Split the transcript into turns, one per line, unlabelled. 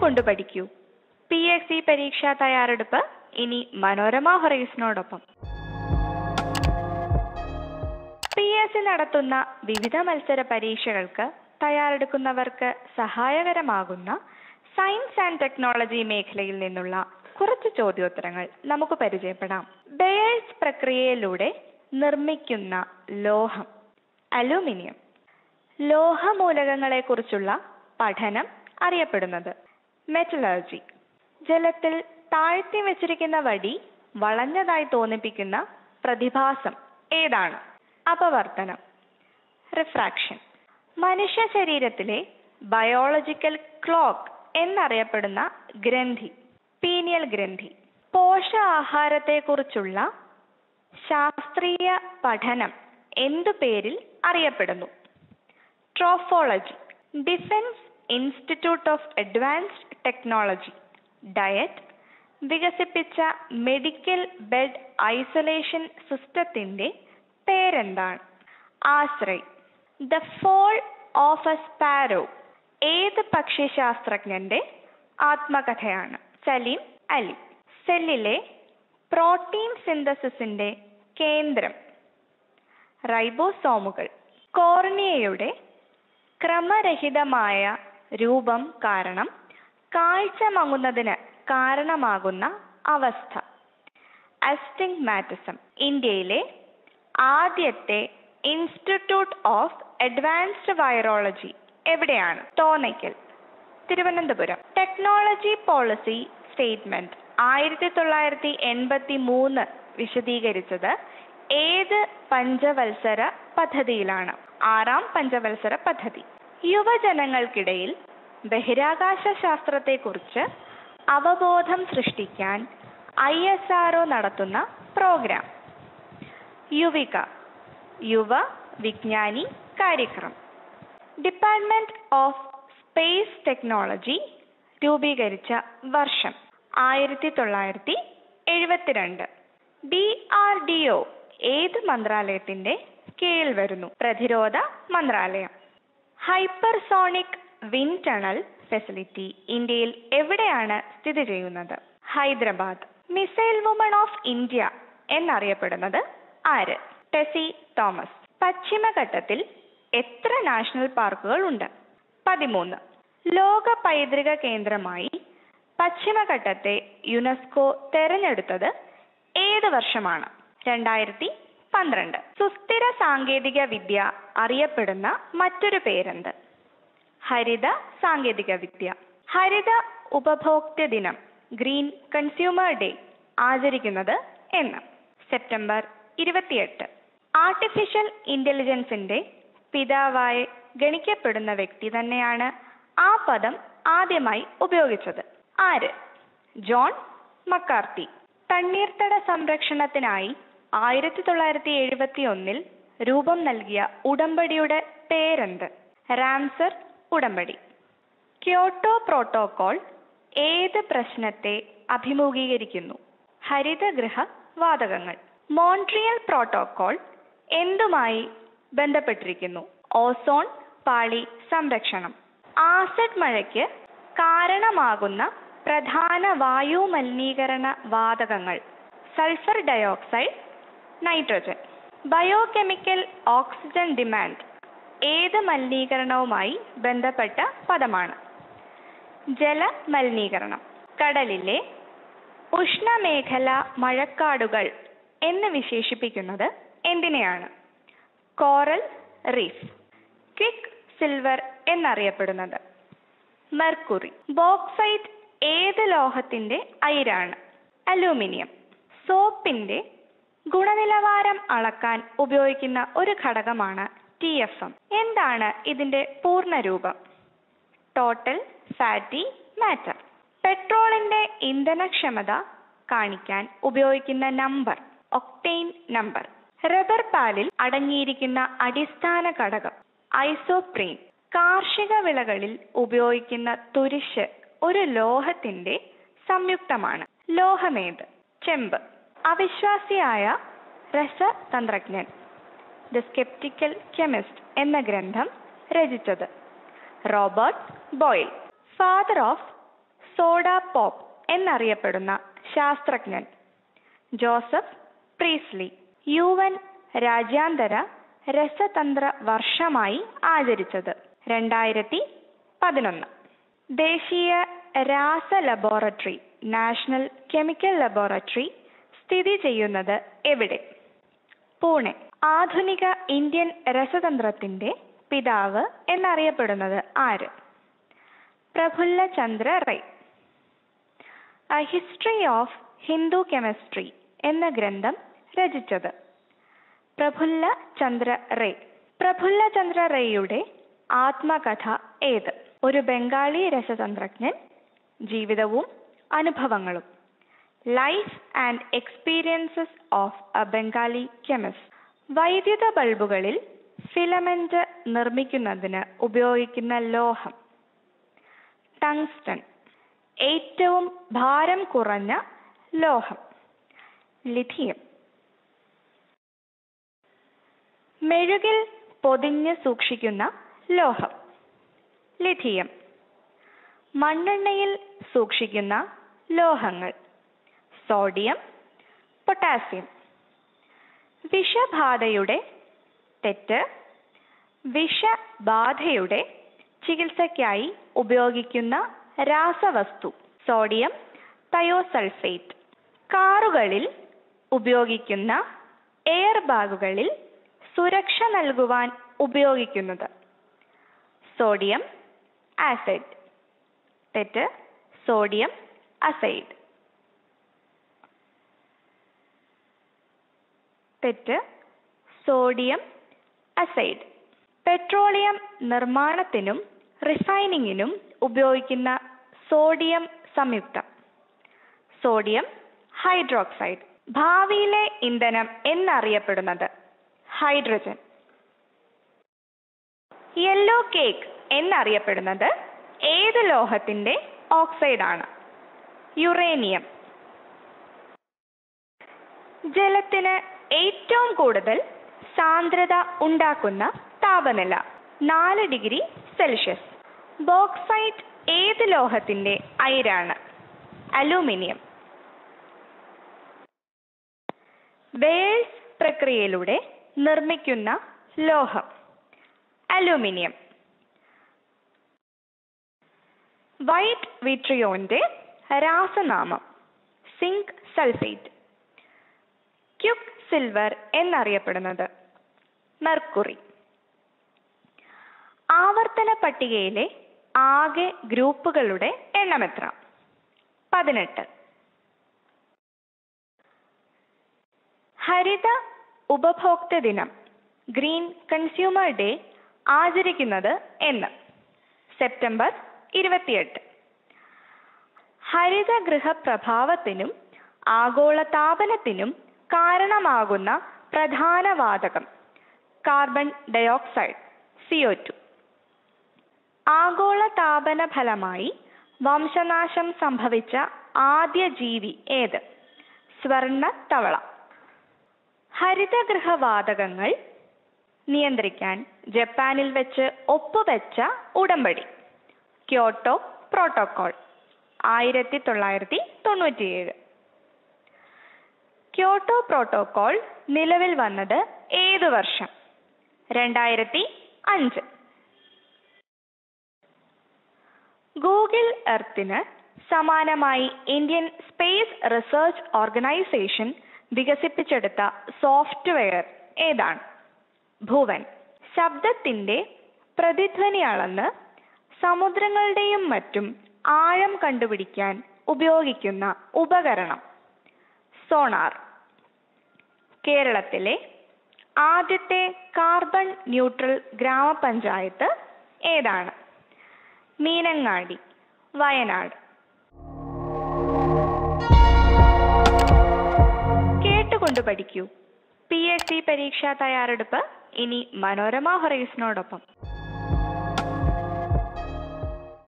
അറിഞ്ഞുകൊണ്ട് പഠിക്കൂ P S C പരീക്ഷാ തയ്യാറെടുപ്പ് ഇനി മനോരമ ഹൊറൈസിനോടൊപ്പം പി എസ് സി നടത്തുന്ന വിവിധ മത്സര പരീക്ഷകൾക്ക് തയ്യാറെടുക്കുന്നവർക്ക് സഹായകരമാകുന്ന സയൻസ് ആൻഡ് ടെക്നോളജി മേഖലയിൽ നിന്നുള്ള കുറച്ച് ചോദ്യോത്തരങ്ങൾ നമുക്ക് പരിചയപ്പെടാം ബെയേഴ്സ് പ്രക്രിയയിലൂടെ നിർമ്മിക്കുന്ന ലോഹം അലൂമിനിയം ലോഹമൂലകങ്ങളെക്കുറിച്ചുള്ള പഠനം അറിയപ്പെടുന്നത് മെറ്റലർജി ജലത്തിൽ താഴ്ത്തി വെച്ചിരിക്കുന്ന വടി വളഞ്ഞതായി തോന്നിപ്പിക്കുന്ന പ്രതിഭാസം ഏതാണ് അപവർത്തനം റിഫ്രാക്ഷൻ മനുഷ്യ ശരീരത്തിലെ ബയോളജിക്കൽ ക്ലോക്ക് എന്നറിയപ്പെടുന്ന ഗ്രന്ഥി പീനിയൽ ഗ്രന്ഥി പോഷകാഹാരത്തെക്കുറിച്ചുള്ള ശാസ്ത്രീയ പഠനം എന്തു പേരിൽ അറിയപ്പെടുന്നു trophology defence institute of advanced technology DIAT വികസിപ്പിച്ച മെഡിക്കൽ ബെഡ് ഐസൊലേഷൻ സിസ്റ്റത്തിന്റെ പേരെന്താണ് Ashray the fall of a sparrow ഏത് പക്ഷിശാസ്ത്രജ്ഞന്റെ ആത്മകഥയാണ് സലീം അലി സെല്ലിലെ പ്രോട്ടീൻ സിന്തസിസിന്റെ കേന്ദ്രം റൈബോസോമുകൾ കോർണിയയുടെ ക്രമരഹിതമായ രൂപം കാരണം കാഴ്ച മങ്ങുന്നതിന് കാരണമാകുന്ന അവസ്ഥ അസ്റ്റിഗ്മാറ്റിസം ഇന്ത്യയിലെ ആദ്യത്തെ ഇൻസ്റ്റിറ്റ്യൂട്ട് ഓഫ് അഡ്വാൻസ്ഡ് വൈറോളജി എവിടെയാണ് Thonnakkal Thiruvananthapuram technology policy statement ആയിരത്തി തൊള്ളായിരത്തി എൺപത്തി മൂന്ന് വിശദീകരിച്ചത് ഏത് പഞ്ചവത്സര പദ്ധതിയിലാണ് ആറാം പഞ്ചവത്സര പദ്ധതി യുവജനങ്ങൾക്കിടയിൽ ബഹിരാകാശ ശാസ്ത്രത്തെക്കുറിച്ച് അവബോധം സൃഷ്ടിക്കാൻ ഐ എസ് ആർ നടത്തുന്ന programme Yuvika Yuva Vigyani Karyakram department of space technology രൂപീകരിച്ച വർഷം ആയിരത്തി തൊള്ളായിരത്തി എഴുപത്തിരണ്ട് ഡി ആർ ഡി ഒ ഏത് മന്ത്രാലയത്തിന്റെ കീഴിൽ വരുന്നു പ്രതിരോധ മന്ത്രാലയം ഹൈപ്പർസോണിക് വിൻഡ് ടണൽ ഫെസിലിറ്റി ഇന്ത്യയിൽ എവിടെയാണ് സ്ഥിതി ചെയ്യുന്നത് Hyderabad missile woman of India എന്നറിയപ്പെടുന്നത് ആര് ടെസി തോമസ് പശ്ചിമഘട്ടത്തിൽ എത്ര നാഷണൽ പാർക്കുകൾ ഉണ്ട് പതിമൂന്ന് ലോക പൈതൃക കേന്ദ്രമായി പശ്ചിമഘട്ടത്തെ യുനെസ്കോ തെരഞ്ഞെടുത്തത് ഏത് വർഷമാണ് രണ്ടായിരത്തി പന്ത്രണ്ട് സുസ്ഥിര സാങ്കേതിക വിദ്യ അറിയപ്പെടുന്ന മറ്റൊരു പേരെന്ത് ഹരിത സാങ്കേതിക വിദ്യ ഹരിത ഉപഭോക്തൃ ദിനം ഗ്രീൻ കൺസ്യൂമർ ഡേ ആചരിക്കുന്നത് എന്ന് സെപ്റ്റംബർ ഇരുപത്തിയെട്ട് ആർട്ടിഫിഷ്യൽ ഇന്റലിജൻസിന്റെ പിതാവായി ഗണിക്കപ്പെടുന്ന വ്യക്തി തന്നെയാണ് ആ പദം ആദ്യമായി ഉപയോഗിച്ചത് ആര് ജോൺ മക്കാർത്തി തണ്ണീർത്തട സംരക്ഷണത്തിനായി ആയിരത്തി തൊള്ളായിരത്തി എഴുപത്തി ഒന്നിൽ രൂപം നൽകിയ ഉടമ്പടിയുടെ പേരെന്ത് റാംസർ ഉടമ്പടി ക്യോട്ടോ പ്രോട്ടോകോൾ ഏത് പ്രശ്നത്തെ അഭിമുഖീകരിക്കുന്നു ഹരിതഗൃഹ വാതകങ്ങൾ മോൺട്രിയൽ പ്രോട്ടോകോൾ എന്തുമായി ബന്ധപ്പെട്ടിരിക്കുന്നു ഓസോൺ പാളി സംരക്ഷണം ആസിഡ് മഴയ്ക്ക് കാരണമാകുന്ന പ്രധാന വായു മലിനീകരണ വാതകങ്ങൾ sulphur dioxide nitrogen biochemical oxygen demand ഏത് മലിനീകരണവുമായി ബന്ധപ്പെട്ട പദമാണ് ജലമലിനീകരണം കടലിലെ ഉഷ്ണമേഖല മഴക്കാടുകൾ എന്ന് വിശേഷിപ്പിക്കുന്നത് എന്തിനെയാണ് കോറൽ റീഫ് ക്വിക്ക് സിൽവർ എന്നറിയപ്പെടുന്നത് മെർക്കുറി ബോക്സൈറ്റ് ഏത് ലോഹത്തിന്റെ അയിരാണ് അലൂമിനിയം സോപ്പിന്റെ ഗുണനിലവാരം അളക്കാൻ ഉപയോഗിക്കുന്ന ഒരു ഘടകമാണ് ടി എഫ് എം എന്താണ് ഇതിന്റെ പൂർണ്ണരൂപം ടോട്ടൽ ഫാറ്റി മാറ്റർ പെട്രോളിന്റെ ഇന്ധനക്ഷമത കാണിക്കാൻ ഉപയോഗിക്കുന്ന നമ്പർ ഒക്ടെയിൻ നമ്പർ റബ്ബർ പാലിൽ അടങ്ങിയിരിക്കുന്ന അടിസ്ഥാന ഘടകം ഐസോപ്രീൻ കാർഷിക വിളകളിൽ ഉപയോഗിക്കുന്ന തുരിശ് ഒരു ലോഹത്തിന്റെ സംയുക്തമാണ് ലോഹമേത് ചെമ്പ് അവിശ്വാസിയായ രസതന്ത്രജ്ഞൻ ദ സ്കെപ്റ്റിക്കൽ കെമിസ്റ്റ് എന്ന ഗ്രന്ഥം രചിച്ചത് Robert Boyle father of soda pop എന്നറിയപ്പെടുന്ന ശാസ്ത്രജ്ഞൻ ജോസഫ് പ്രീസ്ലി യു എൻ രാജ്യാന്തര രസതന്ത്ര വർഷമായി ആചരിച്ചത് രണ്ടായിരത്തി പതിനൊന്ന് ദേശീയ രാസ ലബോറട്ടറി നാഷണൽ കെമിക്കൽ ലബോറട്ടറി സ്ഥിതി ചെയ്യുന്നത് എവിടെ പൂനെ ആധുനിക ഇന്ത്യൻ രസതന്ത്രത്തിന്റെ പിതാവ് എന്നറിയപ്പെടുന്നത് ആര് Prafulla Chandra Ray a history of Hindu chemistry എന്ന ഗ്രന്ഥം രചിച്ചത് പ്രഫുല്ല ചന്ദ്ര റേ പ്രഫുല്ല ചന്ദ്ര റേയുടെ ആത്മകഥ ഏത് ഒരു ബംഗാളി രസതന്ത്രജ്ഞൻ ജീവിതവും അനുഭവങ്ങളും life and experiences of a Bengali chemist വൈദ്യുത ബൾബുകളിൽ ഫിലമെന്റ് നിർമ്മിക്കുന്നതിന് ഉപയോഗിക്കുന്ന ലോഹം ടങ്സ്റ്റൺ ഏറ്റവും ഭാരം കുറഞ്ഞ ലോഹം ലിഥിയം മെഴുകിൽ പൊതിഞ്ഞ് സൂക്ഷിക്കുന്ന ലോഹം ലിഥിയം മണ്ണെണ്ണയിൽ സൂക്ഷിക്കുന്ന ലോഹങ്ങൾ സോഡിയം പൊട്ടാസ്യം വിഷബാധയുടെ തെറ്റ് വിഷബാധയുടെ ചികിത്സയ്ക്കായി ഉപയോഗിക്കുന്ന രാസവസ്തു സോഡിയം തയോസൾഫേറ്റ് കാറുകളിൽ ഉപയോഗിക്കുന്ന എയർ ബാഗുകളിൽ സുരക്ഷ നൽകുവാൻ ഉപയോഗിക്കുന്നത് സോഡിയം ആസിഡ് തെറ്റ് സോഡിയം അസൈഡ് തെറ്റ് സോഡിയം അസൈഡ് പെട്രോളിയം നിർമ്മാണത്തിനും റിഫൈനിങ്ങിനും ഉപയോഗിക്കുന്ന സോഡിയം സംയുക്തം സോഡിയം ഹൈഡ്രോക്സൈഡ് ഭാവിയിലെ ഇന്ധനം എന്നറിയപ്പെടുന്നത് ഹൈഡ്രജൻ യെല്ലോ കേക്ക് എന്നറിയപ്പെടുന്നത് ഏത് ലോഹത്തിന്റെ ഓക്സൈഡാണ് യുറേനിയം ജലത്തിന് ഏറ്റവും കൂടുതൽ സാന്ദ്രത ഉണ്ടാക്കുന്ന താപനില നാല് ഡിഗ്രി സെൽഷ്യസ് ബോക്സൈറ്റ് ഏത് ലോഹത്തിന്റെ അയിരാണ് അലൂമിനിയം ബേഴ്സ് പ്രക്രിയയിലൂടെ നിർമ്മിക്കുന്ന ലോഹം അലൂമിനിയം വൈറ്റ് വിട്രിയോന്റെ രാസനാമം സിങ്ക് സൾഫേറ്റ് ക്യുക്ക് സിൽവർ എന്നറിയപ്പെടുന്നത് മെർക്കുറി ആവർത്തന പട്ടികയിലെ ആകെ ഗ്രൂപ്പുകളുടെ എണ്ണമെത്ര പതിനെട്ട് ഹരിത ഉപഭോക്തൃ ദിനം ഗ്രീൻ കൺസ്യൂമർ ഡേ ആചരിക്കുന്നത് എന്ന് സെപ്റ്റംബർ ഇരുപത്തിയെട്ട് ഹരിതഗൃഹ പ്രഭാവത്തിനും ആഗോളതാപനത്തിനും കാരണമാകുന്ന പ്രധാന വാതകം കാർബൺ ഡയോക്സൈഡ് സിഒ ടു ആഗോളതാപന ഫലമായി വംശനാശം സംഭവിച്ച ആദ്യ ജീവി ഏത് സ്വർണ്ണ തവള ഹരിതഗൃഹവാതകങ്ങൾ നിയന്ത്രിക്കാൻ ജപ്പാനിൽ വെച്ച് ഒപ്പുവെച്ച ഉടമ്പടി ക്യോട്ടോ പ്രോട്ടോകോൾ ആയിരത്തി തൊള്ളായിരത്തി തൊണ്ണൂറ്റിയേഴ് ക്യോട്ടോ പ്രോട്ടോകോൾ നിലവിൽ വന്നത് ഏത് വർഷം രണ്ടായിരത്തി അഞ്ച് ഗൂഗിൾ എർത്തിന് സമാനമായി ഇന്ത്യൻ സ്പേസ് റിസർച്ച് ഓർഗനൈസേഷൻ വികസിപ്പിച്ചെടുത്ത സോഫ്റ്റ്വെയർ ഏതാണ് ഭുവൻ ശബ്ദത്തിന്റെ പ്രതിധ്വനി അളന്ന് സമുദ്രങ്ങളുടെയും മറ്റും ആഴം കണ്ടുപിടിക്കാൻ ഉപയോഗിക്കുന്ന ഉപകരണം സോണാർ കേരളത്തിലെ ആദ്യത്തെ കാർബൺ ന്യൂട്രൽ ഗ്രാമപഞ്ചായത്ത് ഏതാണ് മീനങ്ങാടി വയനാട് കേട്ടുകൊണ്ട് പഠിക്കൂ പി എസ് സി പരീക്ഷാ തയ്യാറെടുപ്പ് ഇനി മനോരമ ഹൊറൈസിനോടൊപ്പം